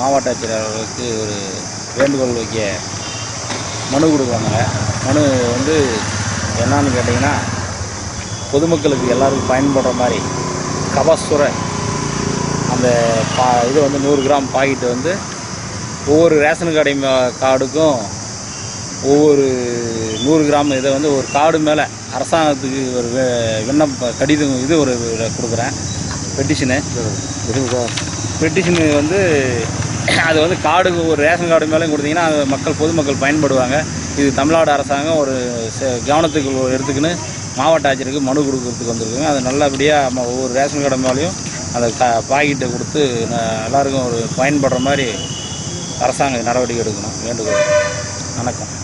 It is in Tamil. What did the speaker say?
மாவட்ட ஆட்சியர் அவர்களுக்கு ஒரு வேண்டுகோள் வைக்க மனு கொடுக்குறாங்க மனு வந்து என்னன்னு கேட்டிங்கன்னா பொதுமக்களுக்கு எல்லாருக்கும் பயன்படுற மாதிரி கபசுர அந்த பா இது வந்து நூறு கிராம் பாக்கெட்டு வந்து ஒவ்வொரு ரேஷன் கடை ம- கார்டுக்கும் ஒவ்வொரு நூறு கிராம் இதை வந்து ஒரு கார்டு மேலே அரசாங்கத்துக்கு ஒரு வே- விண்ணப்ப கடிதம் இது ஒரு கொடுக்குறேன் பெட்டிஷனு பெட்டிஷனு வந்து அது வந்து கார்டுக்கு ஒரு ரேஷன் கார்டு மேலே கொடுத்தீங்கன்னா அது மக்கள் பொதுமக்கள் பயன்படுவாங்க இது தமிழ்நாடு அரசாங்கம் ஒரு செ- கவனத்துக்கு எடுத்துக்கின்னு மாவட்ட ஆட்சியருக்கு மனு கொடுக்கறதுக்கு வந்திருக்குங்க அது நல்லபடியாக நம்ம ஒவ்வொரு ரேஷன் கடை மேலேயும் அந்த க பாக்கெட்டை கொடுத்து ந- எல்லாருக்கும் ஒரு பயன்படுற மாதிரி அரசாங்கம் நடவடிக்கை எடுக்கணும் வேண்டுகோள் வணக்கம்